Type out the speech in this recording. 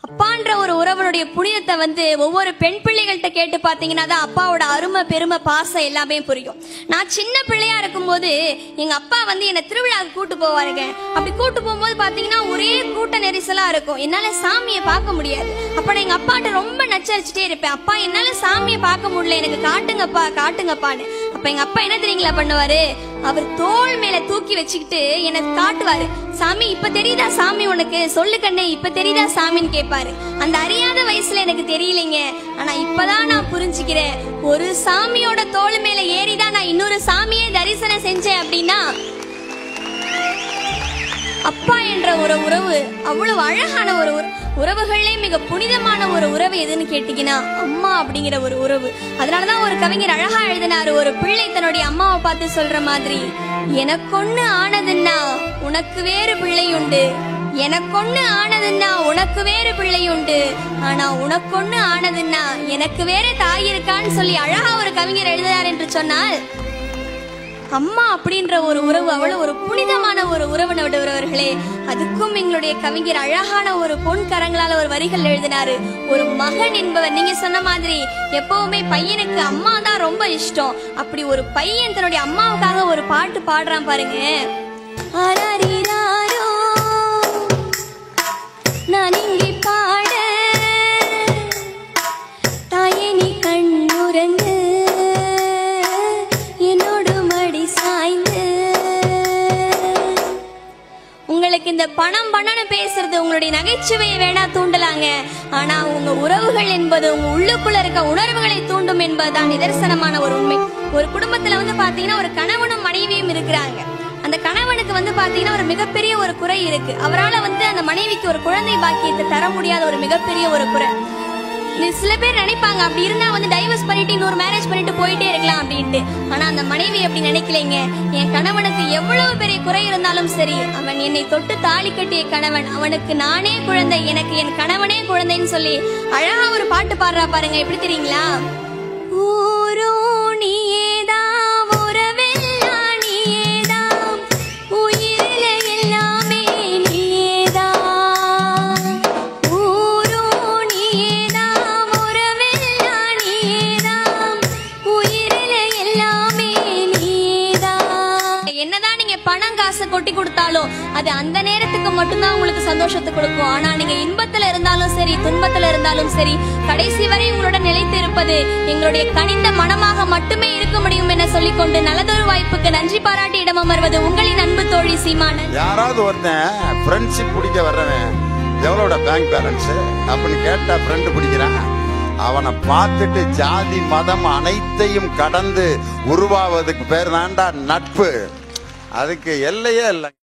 அப்பான்ற ஒரு உறவனுடைய புனிதத்தை வந்து ஒவ்வொரு பெண் பிள்ளைகள்கிட்ட கேட்டு பாத்தீங்கன்னா தான் அப்பாவோட அருமை பெருமை பாசம் எல்லாமே புரியும் நான் சின்ன பிள்ளையா இருக்கும்போது எங்க அப்பா வந்து என்னை திருவிழாவுக்கு கூட்டு போவாருங்க அப்படி கூட்டு போகும்போது பாத்தீங்கன்னா ஒரே கூட்ட நெரிசலா இருக்கும் என்னால சாமியை பார்க்க முடியாது அப்ப நான் எங்க அப்பாட்ட ரொம்ப நச்சரிச்சுட்டே இருப்பேன் அப்பா என்னால சாமியை பார்க்க முடியல எனக்கு காட்டுங்கப்பா காட்டுங்கப்பான்னு அப்ப எங்க அப்பா என்ன தெரியுங்களா பண்ணுவாரு அவர் தோள் மேல தூக்கி வச்சுக்கிட்டு எனக்கு காட்டுவாரு சாமி இப்ப தெரியுதா சாமி உனக்கு சொல்லு கண்ணே இப்ப தெரியுதா சாமின்னு கேட்பாரு அந்த அறியாத வயசுல எனக்கு தெரியலைங்க ஆனா இப்பதான் நான் புரிஞ்சுக்கிறேன் ஒரு சாமியோட தோள் மேல ஏறிதான் நான் இன்னொரு சாமியே தரிசனம் செஞ்சேன் அப்படின்னா அப்பா என்ற ஒரு உறவு அவ்வளவு அழகான ஒரு உற- உறவுகளே மிக புனிதமான ஒரு உறவு எதுன்னு கேட்டீங்கன்னா அம்மா அப்படிங்கிற ஒரு உறவு அதனாலதான் ஒரு கவிஞர் அழகா எழுதினாரு ஒரு பிள்ளை தன்னுடைய அம்மாவை பார்த்து சொல்ற மாதிரி எனக்கொன்னு ஆனதுன்னா உனக்கு வேறு பிள்ளை உண்டு எனக்கொன்னு ஆனதுன்னா உனக்கு வேறு பிள்ளை உண்டு ஆனா உனக்கொன்னு ஆனதுன்னா எனக்கு வேற தாய் இருக்கான்னு சொல்லி அழகா ஒரு கவிஞர் எழுதினார் என்று சொன்னால் அம்மா அப்படின்ற ஒரு உறவு அவ்வளவு ஒரு புனிதமான ஒரு உறவு நடுவர்களே அதுக்கும் எங்களுடைய கவிஞர் அழகான ஒரு பொன் கரங்களால ஒரு வரிகள் எழுதினாரு ஒரு மகன் என்பவர் நீங்க சொன்ன மாதிரி எப்பவுமே பையனுக்கு அம்மா தான் ரொம்ப இஷ்டம் அப்படி ஒரு பையன் தன்னுடைய அம்மாவுக்காக ஒரு பாட்டு பாடுறான் பாருங்க ஆராரிராரோ, நான் இங்கே பாட தாயே நீ கண்ணுறங்கு என்னோடு மடி சாய்ந்து உங்களுக்கு இந்த பணம் பணம்னு பேசுறது உங்களுடைய நகைச்சுவையை வேணா தூண்டலாங்க ஆனா உங்க உறவுகள் என்பது உங்க உள்ளுக்குள்ள இருக்க உணர்வுகளை தூண்டும் என்பதுதான் நிதர்சனமான ஒரு உண்மை ஒரு குடும்பத்துல வந்து பாத்தீங்கன்னா ஒரு கணவனும் மனைவியும் இருக்கிறாங்க அந்த கணவனுக்கு வந்து பாத்தீங்கன்னா ஒரு மிகப்பெரிய ஒரு குறை இருக்கு அவரால வந்து அந்த மனைவிக்கு ஒரு குழந்தை பாக்கியத்தை தர முடியாத ஒரு மிகப்பெரிய ஒரு குறை இது சில பேர் நினைப்பாங்க அப்படி இருந்தா வந்து டைவர்ஸ் பண்ணிட்டு இன்னொரு மேரேஜ் பண்ணிட்டு போயிட்டே இருக்கலாம் அப்படின்ட்டு ஆனா அந்த மனைவி அப்படி நினைக்கலைங்க என் கணவனுக்கு எவ்வளவு பெரிய குறை இருந்தாலும் சரி அவன் என்னை தொட்டு தாலி கட்டிய கணவன் அவனுக்கு நானே குழந்தை எனக்கு என் கணவனே குழந்தைன்னு சொல்லி அழகா ஒரு பாட்டு பாடுறா பாருங்க எப்படி தெரியுங்களா ஊரோ நீயேதான் உறவெல்லாம் நீயேதான் உயிரில எல்லாமே நீயேதான் ஊரோ நீயேதான் உறவெல்லாம் நீயேதான் உயிரில எல்லாமே நீயேதான் என்னதான் நீங்க பணம் காசு கொட்டி கொடுத்தாலும் அது அந்த நேரத்துக்கு மட்டும்தான் உங்களுக்கு சந்தோஷத்தை கொடுக்கும் ஆனா நீங்க இன்பத்துல இருந்தாலும் சரி துன்பத்துல இருந்தாலும் சரி கடைசி வரை உங்களுடன் நிலைத்து இருப்பது எங்களுடைய கனிந்த மனமாக மட்டுமே இருக்க முடியும் என சொல்லிக்கொண்டு நல்லதொரு வாய்ப்புக்கு நன்றி பாராட்டி இடம் அமர்வது உங்களின் அன்பு தோழி சீமானன் யாராவது ஒருத்தன் ஃப்ரெண்ட்ஷிப் பிடிக்க வர்றவன் எவ்வளோட பேங்க் பேலன்ஸ் அப்படின்னு கேட்டா ஃப்ரெண்டு பிடிக்கிறான் அவனை பார்த்துட்டு ஜாதி மதம் அனைத்தையும் கடந்து உருவாவதுக்கு பேர் தான்டா நட்பு அதுக்கு எல்லையே இல்லை